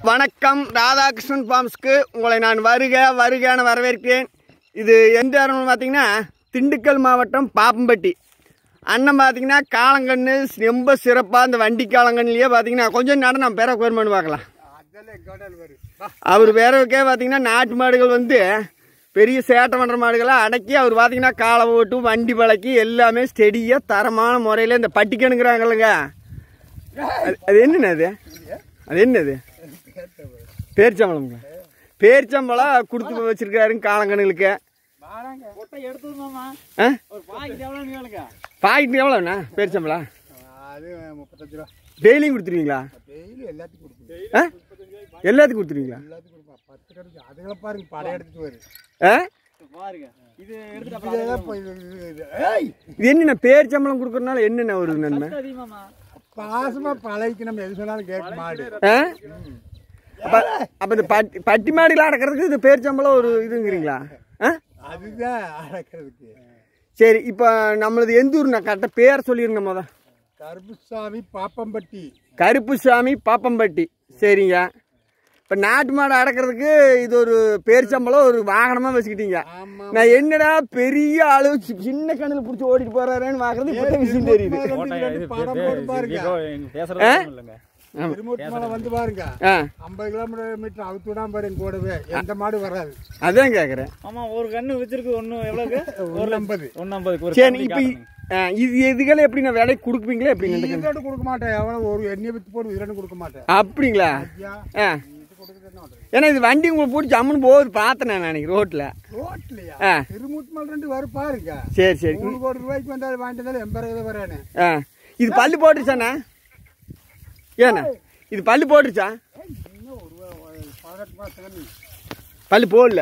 வணக்கம் ராதாகிருஷ்ணன் ஃபார்ம்ஸ்க்கு உங்களை நான் வருக வருகன்னு வரவேற்கிறேன் இது எந்த இடம்னு பார்த்தீங்கன்னா திண்டுக்கல் மாவட்டம் பாப்பம்பட்டி அண்ணன் பார்த்தீங்கன்னா காலங்கன்று ரொம்ப சிறப்பாக இந்த வண்டி காலங்கன்னுலேயே பார்த்தீங்கன்னா கொஞ்சம் நேரம் நம்ம பேர கோர்மெண்ட் பார்க்கலாம் அவர் பேரவுக்கே பார்த்தீங்கன்னா நாட்டு மாடுகள் வந்து பெரிய சேட்டை பண்ணுற மாடுகளை அடக்கி அவர் பார்த்தீங்கன்னா காலை ஓட்டு வண்டி பழக்கி எல்லாமே ஸ்டெடியாக தரமான முறையில் இந்த பட்டிக்கணுங்கிறாங்கல்லங்க அது அது என்னண்ணே அது அது என்னது பேரிச்சம்பளம்ங்க பேரிச்சம்பளம் கொடுத்து வச்சிருக்காருங்க காலங்கணுகளுக்கு கொட்டை எடுத்தது மாமா ஆ ஒரு பாக்கெட் எவ்வளோன்னு கேளுங்க பாக்கெட் எவ்வளோண்ணா பேரிச்சம்பளம் அது முப்பத்தஞ்சு ரூபா டெய்லியும் கொடுத்துருவீங்களா டெய்லி எல்லாத்துக்கும் கொடுக்கும் ஆ எல்லாத்துக்கும் கொடுத்துருவீங்களா எல்லாத்துக்கும் கொடுப்பா பத்து கடைக்கு அதுகளை பாருங்க படம் எடுத்துட்டு வரு ஆ பாருங்க இது எடுத்துட்டு இது என்னண்ணா பேரிச்சம்பளம் கொடுக்கறதுனால என்னென்ன ஒரு நன்மை அதிகமாமா பாசமா பழகிக்கு நம்ம எது சொன்னாலும் கேட்க மாடு ஆ அப்போ அப்போ இந்த பட்டி பட்டி மாடியில் அடக்கிறதுக்கு இது பேரிச்சம்பளம் ஒரு இதுங்கிறீங்களா ஆ அதுதான் அடக்கிறதுக்கு சரி இப்போ நம்மளது எந்த ஊர்ண்ணா கரெக்டாக பேர் சொல்லிருங்க முத கருப்புசாமி பாப்பம்பட்டி கருப்புசாமி பாப்பம்பட்டி சரிங்க இப்போ நாட்டு மாடு அடக்கிறதுக்கு இது ஒரு பேரிச்சம்பளம் ஒரு வாகனமாக வச்சுக்கிட்டீங்க ஆமா நான் என்னடா பெரிய ஆளு சி- சின்ன கண்ணில் பிடிச்சி ஓடிட்டு போறாருன்னு பார்க்கறது இப்போ விஷயம் தெரியுது படம் போட்டு பாருங்க ஆ? திருமூர்த்தி மலை வந்து பாருங்க ஆ ஐம்பது கிலோமீட்டர் மீட்டர் அவுத்து விடாம பாருங்க கூடவே எந்த மாடு வராது அதான் கேட்குறேன் ஆமா ஒரு கண்ணு வச்சிருக்கு ஒண்ணு எவ்வளவுக்கு ஒரு ஐம்பது ஒன்னு ஐம்பதுக்கு ஒரு சரி இப்போ இது எதுகளை எப்படி நான் விலை கொடுப்பீங்களா எப்படி இந்த கண்ணு? ஈரோடு கொடுக்க மாட்டேன் எவ்வளவு ஒரு எண்ணெய் வித்து போட்டு இரண்டு கொடுக்க மாட்டேன் அப்படிங்களா ஐயா ஆ இது கொடுக்குறது என்ன பண்றது? ஏன்னா இது வண்டி உங்களுக்கு பிடிச்சி அம்மனு போகுது பார்த்தேன் நான் அன்னைக்கு ரோட்டில் ரோட்லயா ஆ திருமூர்த்தி மலை ரெண்டு வரும் பாருங்க சரி சரி மூணு கோடி ரூபாய்க்கு வந்தாலும் வாங்கிட்டு வந்தாலும் எண்பது வரானு ஆ இது பல்லு போட்டுருச்சாண்ணா ஏண்ணா இது பல்லு போட்டுருச்சா இன்னும் ஒரு ஒரு பதினெட்டு மாசம் தண்ணி பல்லு போடல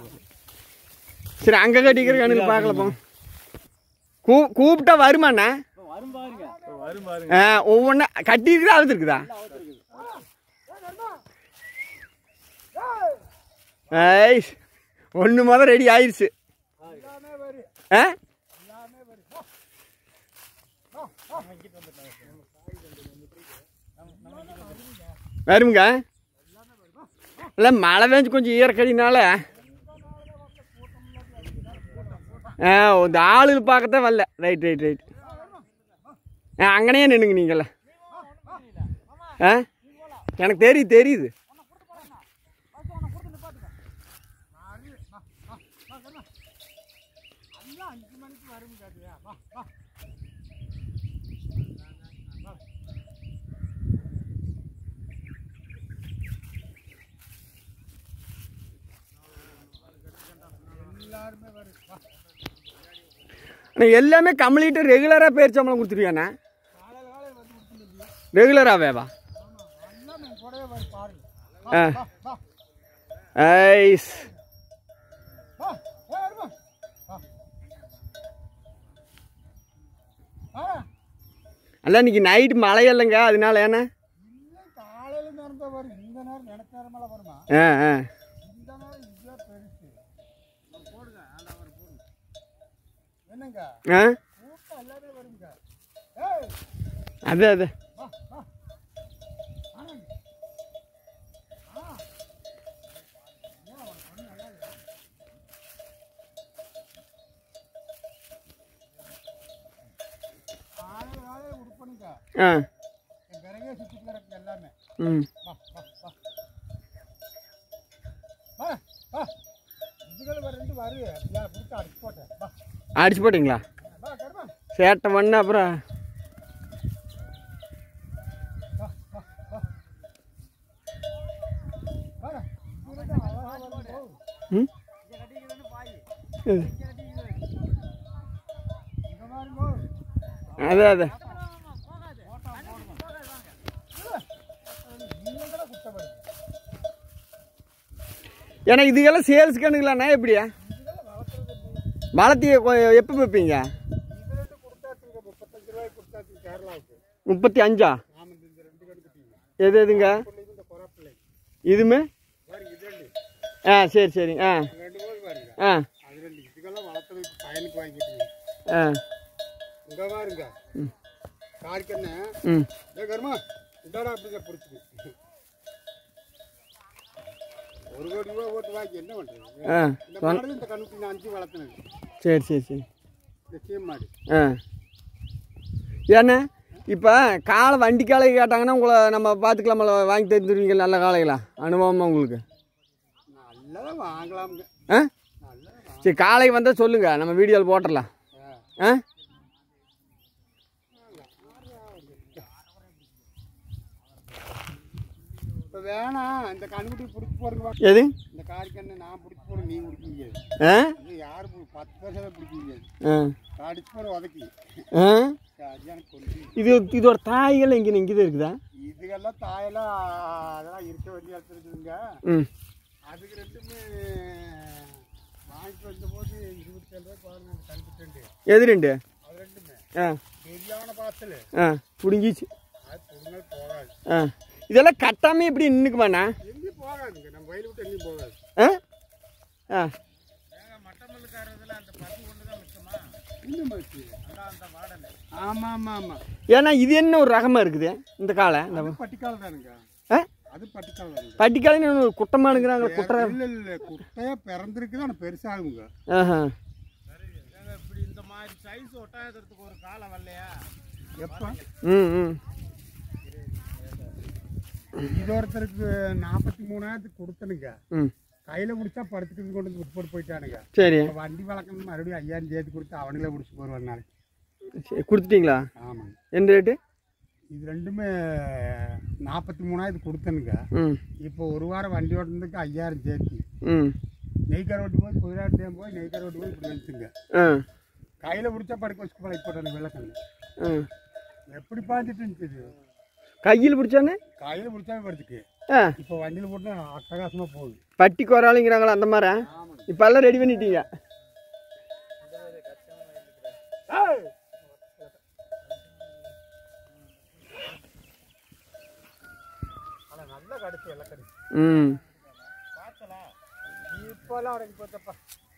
சரி அங்கே கட்டிக்கிற கண்ணுக்கு பார்க்கல போ கூ கூப்பிட்டா வருமாண்ணா வரும் பாருங்க வரும் பாருங்க ஆ ஒவ்வொன்றா கட்டியிருக்குதா அழுதுருக்குதா ஐய் ஒன்று முதல் ரெடி ஆயிடுச்சு ஆ வருங்க இல்லை மழை பெஞ்சு கொஞ்சம் ஈரக்கடினால ஆ இந்த ஆளுகள் பார்க்கத்தான் வரல ரைட் ரைட் ரைட் ஆ அங்கனே நின்னுங்க நீங்கள ஆ எனக்கு தெரியுது தெரியுது அண்ணா, எல்லாமே கம்ப்ளீட்டு ரெகுலராக பேர் சம்பளம் கொடுத்துருவியாண்ணா ரெகுலராகவேவா ஆ ஐஸ் அல்ல இன்னைக்கு நைட்டு மழை இல்லைங்க அதனால ஏண்ணா காலையில நேரம் தான் வரும் இந்த நேரம் நினைச்ச நேரமெல்லாம் வருமா ஆ ஆ இந்த நேரம் இதுவே பெருசு போடுங்க ஆண்டா வரும் போடுங்க என்னங்க ஆ கூட்டம் எல்லாமே வருங்க ஏய் அது அது காலையில காலையில உடுப்பணுங்க ஆ என் பிறகே சுற்றி கிடக்கு எல்லாமே ம் வா வா வா வா வா இதுகள் வர ரெண்டு வரு அப்படியா கொடுத்து அடிச்சு போட்டேன் வா அடிச்சு போட்டிங்களா வா கருமா சேட்டை பண்ண அப்புறம் வா வா வா வா இதுதான் அழகா வரும் ம் இது. இங்க பாருங்க அது அது நீங்க கூட குத்த வருது ஏன்னா இதுக்கெல்லாம் சேல்ஸ் கணக்குலாண்ணா எப்படியா வளர்த்தி எப்போ வைப்பீங்க இது ரெண்டு கொடுத்தாச்சுங்க முப்பத்தஞ்சு ரூபாய்க்கு கொடுத்தாச்சு கேரளாவுக்கு முப்பத்தி அஞ்சா ஆமாம் இந்த ரெண்டு கணக்கு கொடுத்தீங்க எது எதுங்க இது இந்த குறப்பிள்ளை இதுமே பாருங்க இது ரெண்டு ஆ சரி சரி ஆ ரெண்டு போது பாருங்க ஆ அது ரெண்டு இதுக்கெல்லாம் வளர்த்ததுக்கு பயனுக்கு வாங்கிட்டீங்க ஆ இங்க பாருங்க காரிக்கண்ணே ம் ஏ கருமா இந்தாடா அப்படிங்க பிடிச்சிக்கு ஒரு கோடி ரூபா போட்டு வாங்கி என்ன பண்ணுறது ஆ இந்த மாடு இந்த கண்ணுக்குட்டி நான் அஞ்சு வளர்த்துனது சரி சரி சரி இந்த சீம் மாடு ஆ ஏண்ணே இப்போ காலை வண்டி காலை கேட்டாங்கன்னா உங்களை நம்ம பார்த்துக்கலாமா வாங்கி தந்துருவீங்க நல்ல காளைகளா அனுபவமா உங்களுக்கு நல்லதாக வாங்கலாமுங்க ஆ நல்லதாக சரி காலை வந்தால் சொல்லுங்கள் நம்ம வீடியோவில் போட்டுடலாம் ஆ இப்போ வேணாம் இந்த கண்ணுக்குட்டி பிடிச்சி போடுங்க வா. எது இந்த காரிக்கண்ணை நான் பிடிச்சி போட நீ பிடிக்க முடியாது ஆ இது யார் பு- பத்து பைசா பிடிக்க முடியாது ஆ காடிச்சு போட உதக்கி ஆ சரியான கொண்டு இது இதோட தாய்கள் இங்கே இங்கே தான் இருக்குதா இதுக்கெல்லாம் தாயெல்லாம் அதெல்லாம் இருக்க வேண்டிய இடத்துல இருக்குதுங்க ம் அதுக்கு ரெண்டுமே வாங்கிட்டு வந்தபோது இருபத்தேழு ரூபாய் பாருங்க அந்த கண்ணுக்குட்டி எது ரெண்டு அது ரெண்டுமே ஆ சரியான பாத்தில் ஆ பிடுங்கிச்சு அது பொருள் போகாது ஆ இதெல்லாம் கட்டாமல் எப்படி நின்றுக்குமாண்ணா எங்கேயும் போகாதுங்க நம்ம வயல் விட்டு எங்கேயும் போகாது ஆ ஆ இந்த மாதிரி ஆமாம் ஆமாம் ஆமாம் ஏன்னா இது என்ன ஒரு ரகமாக இருக்குது இந்த காலை இந்த அது பட்டிக்கால தானுங்க ஆ அது பட்டிக்கால தானுங்க பட்டிக்காலைன்னு ஒரு குட்டமானுங்கிறாங்களே குட்டை இல்லை இல்லை குட்டையாக பிறந்திருக்குது ஆனால் பெருசாகுங்க ஆஹா இப்படி இந்த மாதிரி சைஸ் ஒட்டாயத்துக்கு ஒரு காலம் வரலையா எப்போ ம் ம் இது ஒருத்தருக்கு நாற்பத்தி மூணாயிரத்துக்கு கொடுத்தனுங்க ம் கையில் பிடிச்சா படுத்துக்கிட்டு கொண்டு வந்து விட்டு போட்டு போயிட்டானுங்க சரி இப்போ வண்டி வளர்க்கணும் மறுபடியும் ஐயாயிரம் சேர்த்து கொடுத்து அவனுங்களே பிடிச்சி போடுவார் நாளைக்கு சரி கொடுத்துட்டீங்களா ஆமாங்க என்ன ரேட்டு இது ரெண்டுமே நாற்பத்தி மூணாயிரத்து கொடுத்தனுங்க ம் இப்போ ஒரு வாரம் வண்டி ஓட்டுறதுக்கு ஐயாயிரம் சேர்த்து ம் நெய்க்கார ஓட்டி போய் குதிராட்டேன் போய் நெய்க்கார ஓட்டி போய் இப்படி வந்துச்சுங்க ஆ கையில் பிடிச்சா படுக்க வச்சு பழகி போட்டானுங்க வெள்ளக்கண்ணு ஆ எப்படி பாஞ்சிட்டு இருந்துச்சு இது கையில் பிடிச்சானே கையில் பிடிச்சாவே படுத்துக்கு ஆ இப்போ வண்டியில் போட்டு அட்டகாசமாக போகுது பட்டி குறாளிங்கிறாங்களா அந்த மாதிரி ஆமாங்க இப்போ எல்லாம் ரெடி பண்ணிட்டீங்க ஆனால் நல்லா கடிச்சு வெள்ளக்கடி ம் இப்போல்லாம் அடங்கி போச்சப்பா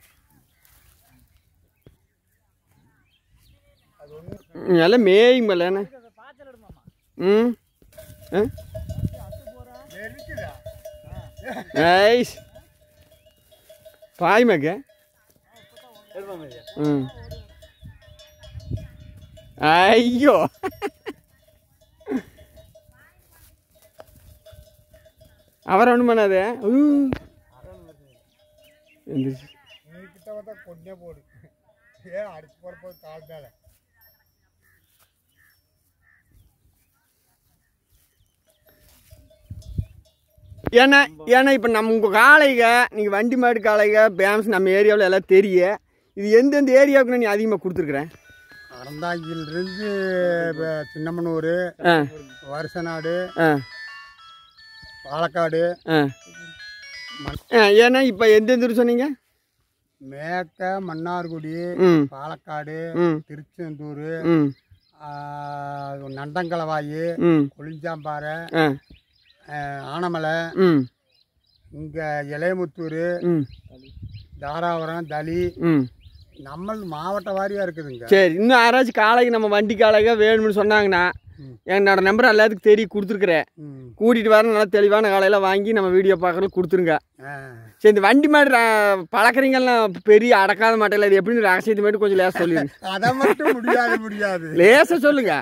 அது ஒன்று ம், எல்லாம் மேயும் மேலேண்ணே ம் ஆ இருக்குதா ஐஸ் பாய் மக ம் ஐயோ அவர் ஒன்றும் பண்ணாது ஊ. எந்திரிச்சு நீ கிட்ட வந்தா கொண்டே போடு ஏன் அடிச்சு போட போய் கால் மேலே ஏன்னா ஏன்னா இப்போ நம்ம உங்கள் காளைக நீங்கள் வண்டி மாடு காளைக பேம்ஸ் நம்ம ஏரியாவில் எல்லாம் தெரியும் இது எந்தெந்த ஏரியாவுக்கு நீ அதிகமாக கொடுத்துருக்குறேன் அறந்தாங்கிலிருந்து சின்னமனூர் ஆ வருஷநாடு ஆ பாலக்காடு ஆ ஆ ஏன்னா இப்போ எந்தெந்த ஊர் சொன்னீங்க மேக்க மன்னார்குடி ம் பாலக்காடு ம் திருச்செந்தூர் ம் நண்டங்களவாயி ம் கொளிஞ்சாம்பாறை ஆ ஆ, ஆனமலை ம் இங்கே இளையமுத்தூர் ம் தாராபுரம் தளி ம் நம்ம மாவட்ட வாரியாக இருக்குதுங்க சரி இன்னும் யாராச்சும் காளைக்கு நம்ம வண்டி காளைக வேணும்னு சொன்னாங்கன்னா ம். என்னோட நம்பர் எல்லாத்துக்கும் தெரிய கொடுத்துருக்குறேன் ம் கூட்டிகிட்டு வர நல்லா தெளிவான காலையெல்லாம் வாங்கி நம்ம வீடியோ பார்க்கறது கொடுத்துருங்க ஆ சரி இந்த வண்டி மாடு ர- பழக்கறீங்கெல்லாம் பெரிய அடக்காத மாட்டேல இது எப்படின்னு ரகசியத்தை மட்டும் கொஞ்சம் லேச சொல்லிடுங்க அதை மட்டும் முடியாது முடியாது லேச சொல்லுங்க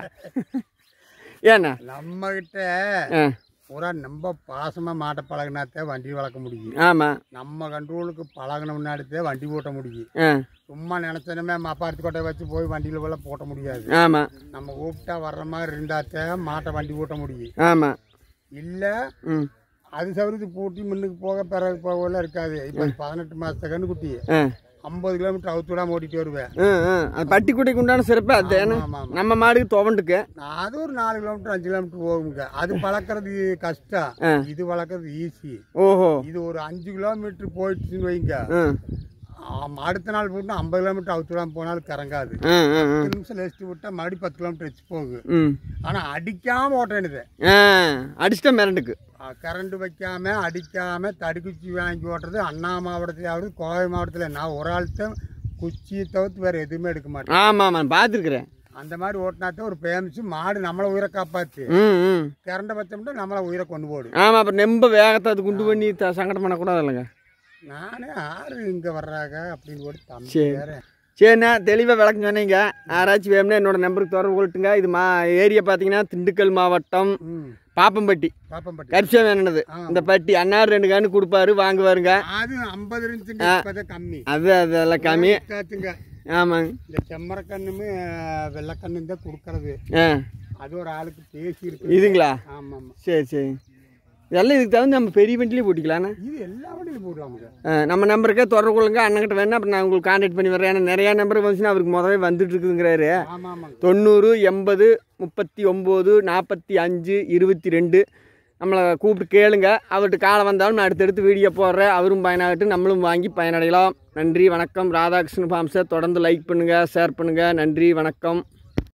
ஏண்ணா நம்ம கிட்ட ஆ பூரா நம்ம பாசமாக மாட்டை பழகினாத்தே வண்டி வளர்க்க முடியும் ஆமாம் நம்ம கண்ட்ரோலுக்கு பழகின முன்னாடித்தே வண்டி ஓட்ட முடியும் ஆ சும்மா நினச்சனமே மப்பாரத்து கொட்டை வச்சு போய் வண்டியில் போல போட்ட முடியாது ஆமாம் நம்ம கூப்பிட்டா வர்ற மாதிரி இருந்தாத்தே மாட்டை வண்டி ஓட்ட முடியும் ஆமாம் இல்லை ம் அது சவுரித்து பூட்டி முன்னுக்கு போக பிறகு போகலாம் இருக்காது இப்போ பதினெட்டு மாதத்து கண்ணுக்குட்டி ஆ ஐம்பது கிலோமீட்டர் அவுத்து விடாம ஓட்டிட்டு வருவேன் ஆ ஆ அது பட்டிக்குட்டைக்கு உண்டான சிறப்பு அது ஏன்னா ஆமா, ஆமா. நம்ம மாடுக்கு துவண்டுக்கு அது ஒரு நாலு கிலோமீட்டர் அஞ்சு கிலோமீட்டர் போகுங்க அது பழக்கிறது கஷ்டம் ஆ. இது வளர்க்குறது ஈஸி ஓஹோ இது ஒரு அஞ்சு கிலோமீட்டர் போயிடுச்சுன்னு வைங்க ஆ ஆம், அடுத்த நாள் போட்டு ஐம்பது கிலோமீட்டர் அவுத்து விடாம போனாலும் கறங்காது ஆ ஆ ஆ பத்து நிமிஷம் ரெஸ்ட் விட்டா மறுபடியும் பத்து கிலோமீட்டர் வச்சு போகுது ம் ஆனால் அடிக்காம ஓட்ட வேண்டியது ஆ அடிச்சிட்டா மிரண்டுக்கு கரண்ட் வைக்காம அடிக்காம தடுக்குச்சி வாங்கி ஓட்டுறது அண்ணா மாவட்டத்திலாவது கோவை மாவட்டத்தில் நான் ஒரு ஆள்கிட்ட குச்சியை தவிர்த்து வேற எதுவுமே எடுக்க மாட்டேன் ஆமாம் ஆமாம் பார்த்துருக்குறேன் அந்த மாதிரி ஓட்டினாத்தான் ஒரு ஃபேமஸ் மாடு நம்மளை உயிரை காப்பாத்து ம் ம் கரண்ட பச்சம்னா நம்மளை உயிரை கொண்டு போடு ஆமாம் அப்புறம் ரொம்ப வேகத்தை அது குண்டு பண்ணி த சங்கடம் பண்ணக்கூடாது இல்லைங்க நானே ஆறு இங்க வர்றாங்க அப்படின்னு போட்டு தம்பி சரி. வேற சரிண்ணா தெளிவாக விளக்கம் சொன்னீங்க யாராச்சும் வேணும்னா என்னோட நம்பருக்கு தொடர்பு கொள்ட்டுங்க இது மா ஏரியா பார்த்தீங்கன்னா திண்டுக்கல் மாவட்டம் ம் பாப்பம்பட்டி பாப்பம்பட்டி கரிசா வேணுனது ஆ. இந்த பட்டி அன்னார் ரெண்டு கன்று கொடுப்பாரு வாங்குவாருங்க அது ஐம்பது இருந்துச்சுங்க இப்பதான் கம்மி அது அதெல்லாம் கம்மி காத்துங்க ஆமாங்க இந்த செம்மரக்கண்ணுமே வெள்ளைக்கண்ணும் தான் கொடுக்கறது ஆ அது ஒரு ஆளுக்கு பேசி இருக்கு இதுங்களா ஆமா ஆமா சரி சரி இதெல்லாம் இதுக்கு தகுந்த நம்ம பெரிய வண்டியிலே போட்டிக்கலாண்ணா இது எல்லா வண்டியிலும் போடலாமுங்க ஆ, நம்ம நம்பருக்கே தொடர்பு கொள்ளுங்க அண்ணன்கிட்ட வேணா அப்புறம் நான் உங்களுக்கு கான்டாக்ட் பண்ணி வரேன் ஏன்னா நிறையா நம்பர் வந்துச்சுன்னா அவருக்கு முதவே வந்துட்டு இருக்குதுங்கிறாரு ஆமா ஆமாங்க தொண்ணூறு எண்பது முப்பத்தி ஒம்பது நாற்பத்தி அஞ்சு இருபத்தி ரெண்டு நம்மளை கூப்பிட்டு கேளுங்க அவர்கிட்ட காலம் வந்தாலும் நான் அடுத்தடுத்து வீடியோ போடுறேன் அவரும் பயனாகட்டும் நம்மளும் வாங்கி பயனடையலாம் நன்றி வணக்கம் ராதாகிருஷ்ணன் ஃபார்ம்ஸை தொடர்ந்து லைக் பண்ணுங்கள் ஷேர் பண்ணுங்கள் நன்றி வணக்கம்